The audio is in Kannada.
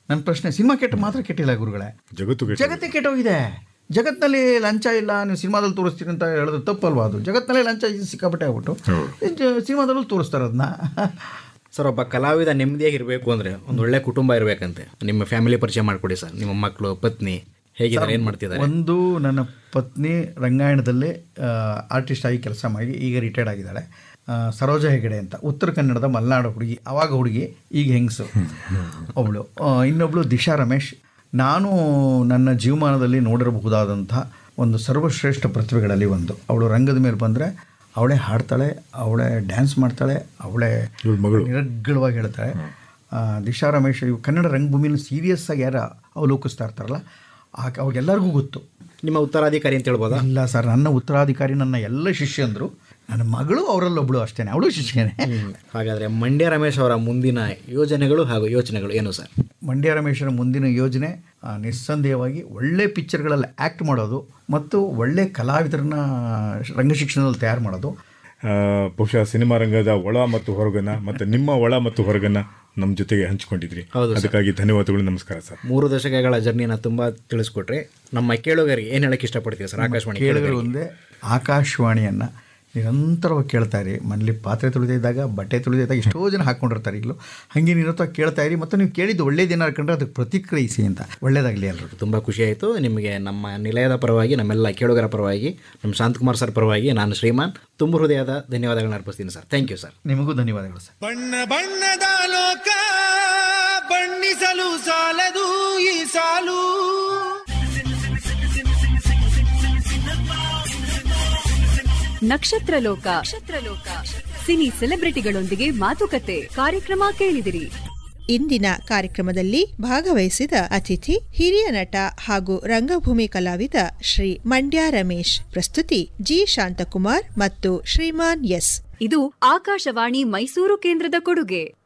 ನನ್ನ ಪ್ರಶ್ನೆ ಸಿನಿಮಾ ಕೆಟ್ಟ ಮಾತ್ರ ಕೆಟ್ಟಿಲ್ಲ ಗುರುಗಳೇ ಜಗತ್ತು ಕೆಟ್ಟ ಜಗತ್ತೇ ಕೆಟ್ಟೋಗಿದೆ ಜಗತ್ತಿನಲ್ಲಿ ಲಂಚ ಇಲ್ಲ ನೀವು ಸಿನಿಮಾದಲ್ಲಿ ತೋರಿಸ್ತೀರಿ ಅಂತ ಹೇಳಿದ್ರೆ ತಪ್ಪಲ್ವಾ ಅದು ಜಗತ್ತಿನಲ್ಲಿ ಲಂಚ ಸಿಕ್ಕಾಪಟ್ಟೆ ಆಗ್ಬಿಟ್ಟು ಜ- ಸಿನಿಮಾದಲ್ಲೂ ತೋರಿಸ್ತಾರೆ ಅದನ್ನ ಸರ್ ಒಬ್ಬ ಕಲಾವಿದ ನೆಮ್ಮದಿಯಾಗಿ ಇರಬೇಕು ಅಂದರೆ ಒಂದು ಒಳ್ಳೆ ಕುಟುಂಬ ಇರಬೇಕಂತೆ ನಿಮ್ಮ ಫ್ಯಾಮಿಲಿ ಪರಿಚಯ ಮಾಡಿಕೊಡಿ ಸರ್ ನಿಮ್ಮ ಮಕ್ಕಳು ಪತ್ನಿ ಹೇಗಿದ್ದಾರೆ ಏನು ಮಾಡ್ತಿದ್ದಾರೆ ಒಂದು ನನ್ನ ಪತ್ನಿ ರಂಗಾಯಣದಲ್ಲೇ ಆರ್ಟಿಸ್ಟ್ ಆಗಿ ಕೆಲಸ ಮಾಡಿ ಈಗ ರಿಟೈರ್ಡ್ ಆಗಿದ್ದಾಳೆ ಆ, ಸರೋಜ ಹೆಗಡೆ ಅಂತ ಉತ್ತರ ಕನ್ನಡದ ಮಲೆನಾಡು ಹುಡುಗಿ ಅವಾಗ ಹುಡುಗಿ ಈಗ ಹೆಂಗಸು ಒಬ್ಳು ಆ, ಇನ್ನೊಬ್ಳು ದಿಶಾ ರಮೇಶ್ ನಾನು ನನ್ನ ಜೀವಮಾನದಲ್ಲಿ ನೋಡಿರಬಹುದಾದಂಥ ಒಂದು ಸರ್ವಶ್ರೇಷ್ಠ ಪ್ರತಿಭೆಗಳಲ್ಲಿ ಒಂದು ಅವಳು ರಂಗದ ಮೇಲೆ ಬಂದರೆ ಅವಳೇ ಹಾಡ್ತಾಳೆ ಅವಳೇ ಡ್ಯಾನ್ಸ್ ಮಾಡ್ತಾಳೆ ಅವಳೇ ನಿರರ್ಗಳವಾಗಿ ಹೇಳ್ತಾಳೆ ಆ, ದಿಶಾ ರಮೇಶ್ ಇವು ಕನ್ನಡ ರಂಗಭೂಮಿಯಲ್ಲಿ ಸೀರಿಯಸ್ ಆಗಿ ಯಾರು ಅವಲೋಕಿಸ್ತಾ ಇರ್ತಾರಲ್ಲ ಆ ಅವ್ರಿಗೆಲ್ಲರಿಗೂ ಗೊತ್ತು ನಿಮ್ಮ ಉತ್ತರಾಧಿಕಾರಿ ಅಂತ ಹೇಳ್ಬೋದಾ ಇಲ್ಲ ಸರ್ ನನ್ನ ಉತ್ತರಾಧಿಕಾರಿ ನನ್ನ ಎಲ್ಲ ಶಿಷ್ಯಂದರು ನನ್ನ ಮಗಳು ಅವರಲ್ಲೊಬ್ಬಳು ಅಷ್ಟೇ ಅವಳು ಶಿಷ್ಯನೇ ಹಾಗಾದರೆ ಮಂಡ್ಯ ರಮೇಶ್ ಅವರ ಮುಂದಿನ ಯೋಜನೆಗಳು ಹಾಗೂ ಯೋಚನೆಗಳು ಏನು ಸರ್ ಮಂಡ್ಯ ರಮೇಶರ ಮುಂದಿನ ಯೋಜನೆ ಆ, ನಿಸ್ಸಂದೇಹವಾಗಿ ಒಳ್ಳೆ ಪಿಕ್ಚರ್ಗಳಲ್ಲಿ ಆ್ಯಕ್ಟ್ ಮಾಡೋದು ಮತ್ತು ಒಳ್ಳೆ ಕಲಾವಿದರನ್ನ ರಂಗಶಿಕ್ಷಣದಲ್ಲಿ ತಯಾರು ಮಾಡೋದು ಆ, ಬಹುಶಃ ಸಿನಿಮಾ ರಂಗದ ಒಳ ಮತ್ತು ಹೊರಗನ ಮತ್ತು ನಿಮ್ಮ ಒಳ ಮತ್ತು ಹೊರಗನ ನಮ್ಮ ಜೊತೆಗೆ ಹಂಚಿಕೊಂಡಿದ್ರಿ ಅದಕ್ಕಾಗಿ ಧನ್ಯವಾದಗಳು ನಮಸ್ಕಾರ ಸರ್ ಮೂರು ದಶಕಗಳ ಜರ್ನಿನ ತುಂಬ ತಿಳಿಸ್ಕೊಟ್ರಿ ನಮ್ಮ ಕೇಳುಗರಿಗೆ ಏನು ಹೇಳಕ್ಕೆ ಇಷ್ಟಪಡ್ತೀವಿ ಸರ್ ಆಕಾಶವಾಣಿ ಕೇಳಿದ್ರು ಒಂದೇ ಆಕಾಶವಾಣಿಯನ್ನು ನಿರಂತರವಾಗಿ ಕೇಳ್ತಾ ಇರಿ ಮನೇಲಿ ಪಾತ್ರೆ ತುಳಿದಿದ್ದಾಗ ಬಟ್ಟೆ ತುಳಿದಿದ್ದಾಗ ಎಷ್ಟೋ ಜನ ಹಾಕ್ಕೊಂಡಿರ್ತಾರೆ ಈಗಲೂ ಹಾಗೆ ನಿರಂತರವಾಗಿ ಕೇಳ್ತಾ ಇರಿ ಮತ್ತು ನೀವು ಕೇಳಿದ್ದು ಒಳ್ಳೇದೇನಾರು ಕಂಡ್ರೆ ಅದಕ್ಕೆ ಪ್ರತಿಕ್ರಿಯಿಸಿ ಅಂತ ಒಳ್ಳೇದಾಗಲಿ ಎಲ್ಲರೂ ತುಂಬ ಖುಷಿ ಆಯಿತು ನಿಮಗೆ ನಮ್ಮ ನಿಲಯದ ಪರವಾಗಿ ನಮ್ಮೆಲ್ಲ ಕೇಳುಗರ ಪರವಾಗಿ ನಮ್ಮ ಶಾಂತಕುಮಾರ್ ಸರ್ ಪರವಾಗಿ ನಾನು ಶ್ರೀಮಾನ್ ತುಂಬ ಹೃದಯದ ಧನ್ಯವಾದಗಳನ್ನ ಅರ್ಪಿಸ್ತೀನಿ ಸರ್ ಥ್ಯಾಂಕ್ ಯು ಸರ್ ನಿಮಗೂ ಧನ್ಯವಾದಗಳು ಸರ್ ಬಣ್ಣ ಬಣ್ಣದ ಲೋಕ ಬಣ್ಣಿಸಲು ಸಾಲದು ಈ ಸಾಲು ನಕ್ಷತ್ರ ಲೋಕ ನಕ್ಷತ್ರಲೋಕ ಸಿನಿ ಸೆಲೆಬ್ರಿಟಿಗಳೊಂದಿಗೆ ಮಾತುಕತೆ ಕಾರ್ಯಕ್ರಮ ಕೇಳಿದಿರಿ ಇಂದಿನ ಕಾರ್ಯಕ್ರಮದಲ್ಲಿ ಭಾಗವಹಿಸಿದ ಅತಿಥಿ ಹಿರಿಯ ನಟ ಹಾಗೂ ರಂಗಭೂಮಿ ಕಲಾವಿದ ಶ್ರೀ ಮಂಡ್ಯ ರಮೇಶ್ ಪ್ರಸ್ತುತಿ ಜಿ ಶಾಂತಕುಮಾರ್ ಮತ್ತು ಶ್ರೀಮಾನ್ ಎಸ್ ಇದು ಆಕಾಶವಾಣಿ ಮೈಸೂರು ಕೇಂದ್ರದ ಕೊಡುಗೆ